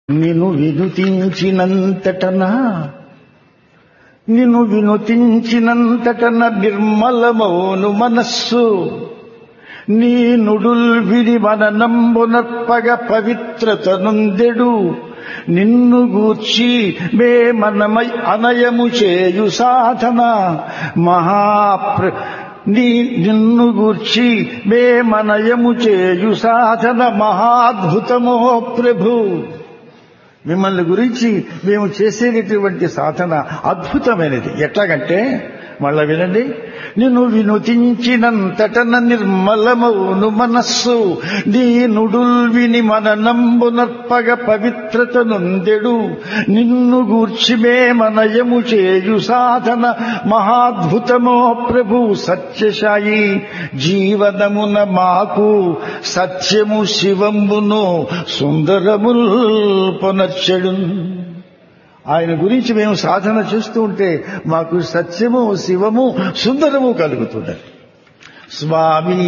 నిన్ను వినుతించినంతటనా నిన్ను వినుతించినంతటన నిర్మలమౌను మనస్సు నీ నుడుల్ విడి మననంబునర్పగ పవిత్రతనుందెడు నిన్ను గూర్చి మే మనమై అనయము చేయు సాధన మహాప్ర నీ నిన్ను గూర్చి మే మనయము చేయు సాధన మహాద్భుతమో ప్రభు మిమ్మల్ని గురించి మేము చేసేటటువంటి సాధన అద్భుతమైనది ఎట్లాగంటే మళ్ళా వినండి నిన్ను వినుతించినంతటన నిర్మలమౌను మనస్సు నీ నుడుల్ విని మననంబునర్పగ పవిత్రత నొందెడు నిన్ను గూర్చి మే మనయము చేయు సాధన మహాద్భుతమో ప్రభు సత్యశాయి జీవనమున మాకు సత్యము శివంబును సుందరముల్ పొనర్చెడు ఆయన గురించి మేము సాధన చేస్తూ ఉంటే మాకు సత్యము శివము సుందరము కలుగుతున్నది స్వామి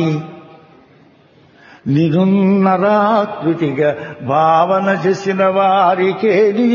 నిరున్నరాకృతిగా భావన చేసిన వారికే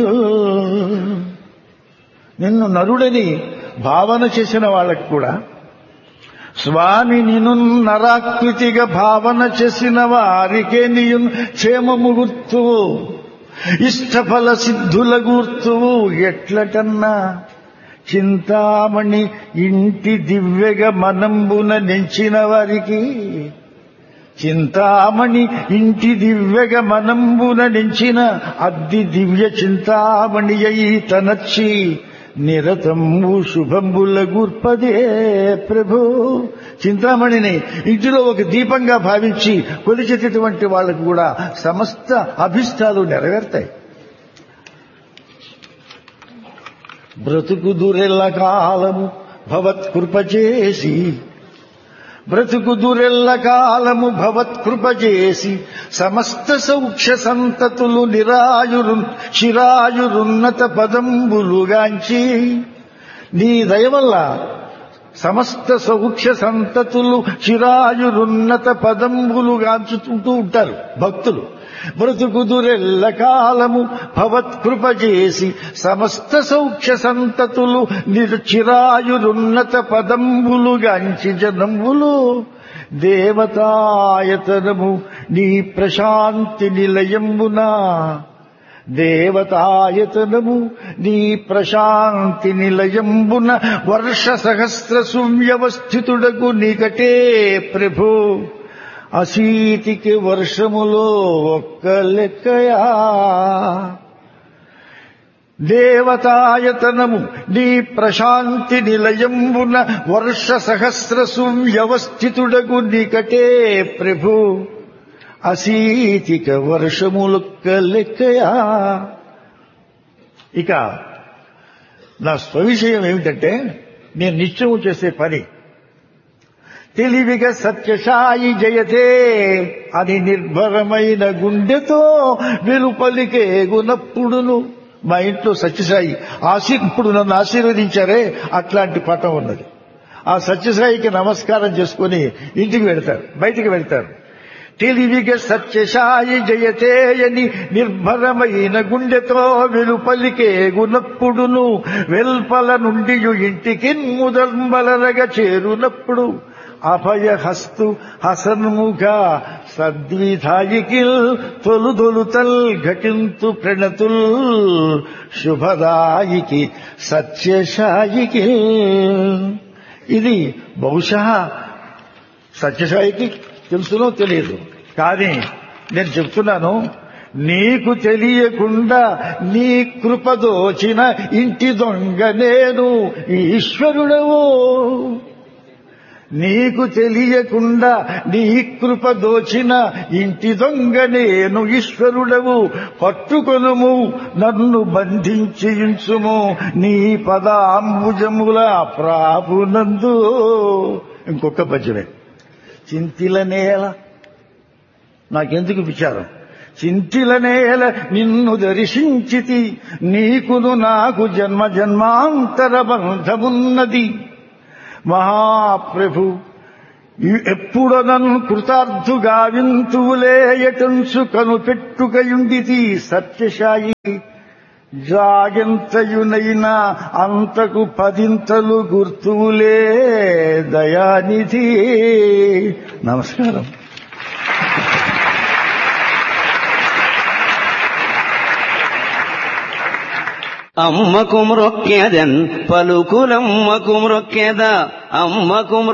నిన్ను నరుడని భావన చేసిన వాళ్ళకి కూడా స్వామి నిను నరాకృతిగా భావన చేసిన వారికే నీయు క్షేమము గుర్తువు ఇష్టఫల సిద్ధుల గుర్తువు ఎట్లటన్నా చింతామణి ఇంటి దివ్యగా మనంబున నెంచిన వారికి చింతామణి ఇంటి దివ్యగా మనంబున నెంచిన అద్ది దివ్య చింతామణి అయి తనచ్చి నిరతంబు శుభంబుల గుర్పదే ప్రభు చింతామణిని ఇంటిలో ఒక దీపంగా భావించి కొలిచేటటువంటి వాళ్ళకు కూడా సమస్త అభిష్టాలు నెరవేరుతాయి బ్రతుకు దురెల్ల కాలము భవత్కృప చేసి బ్రతుకు దురెల్ల కాలము భవత్కృప చేసి సమస్త సౌఖ్య సంతతులు నిరాయురు చిరాయురున్నత పదంబులుగాంచి నీ దయ వల్ల సమస్త సౌఖ్య సంతతులు చిరాయురున్నత పదంబులుగాంచుతుంటూ ఉంటారు భక్తులు బ్రతుకు దురెల్ల కాలము భవత్కృప చేసి సమస్త సౌఖ్య సంతతులు చిరాయురున్నత పదంబులుగాంచి జనంబులు దేవతాయతనము నీ ప్రశాంతి నిలయంబునా దేవతాయతనము నీ ప్రశాంతి నిలయంబున వర్ష సహస్ర సువ్యవస్థితుడకు నీకటే ప్రభు అసీతికి వర్షములో ఒక్క లెక్కయా దేవతాయతనము నీ ప్రశాంతి నిలయంబున వర్ష సహస్ర సువ్యవస్థితుడకు నీకటే ప్రభు అసీతిక వర్షములొక్క లెక్కయా ఇక నా స్వవిషయం ఏమిటంటే నేను నిత్యము చేసే పని తెలివిగా సత్యసాయి జయతే అని నిర్భరమైన గుండెతో వెలుపలికే గునప్పుడును మా ఇంట్లో సత్యసాయి ఆశీ ఇప్పుడు నన్ను ఆశీర్వదించారే అట్లాంటి పటం ఉన్నది ఆ సత్యసాయికి నమస్కారం చేసుకుని ఇంటికి వెళ్తారు బయటికి వెళ్తారు తెలివిగా సత్యసాయి జయతేయని నిర్భరమైన గుండెతో వెలుపలికే గునప్పుడును వెల్పల నుండి ఇంటికి ముదర్మలరగా చేరునప్పుడు అభయహస్తు హసన్ముఖ సద్విధాయికిల్ తొలు తొలుతల్ ఘటింతు ప్రణతుల్ శుభదాయికి సత్యసాయికి ఇది బహుశా సత్యసాయికి తెలుసునో తెలియదు కానీ నేను చెప్తున్నాను నీకు తెలియకుండా నీ కృపదోచిన ఇంటి దొంగ నేను ఈశ్వరుడవు నీకు తెలియకుండా నీ కృప దోచిన ఇంటి దొంగ నేను ఈశ్వరుడవు పట్టుకొనుము నన్ను బంధించియుంచుము నీ పదాంబుజముల ప్రాపునందు ఇంకొక పద్యమే చింతిల నేల నాకెందుకు విచారం చింతిల నేల నిన్ను దర్శించితి నీకును నాకు జన్మ జన్మాంతర బంధమున్నది మహాప్రభు ఎప్పుడనన్ కృతార్థుగా వింతువులే ఎటంచు కనుపెట్టుకయుండితి సత్యశాయి జాగంతయునైనా అంతకు పదింతలు గుర్తువులే దయానిధి నమస్కారం అమ్మకు మ్రొక్కెదన్ పలుకులమ్మకు మ్రొక్కెద అమ్మకు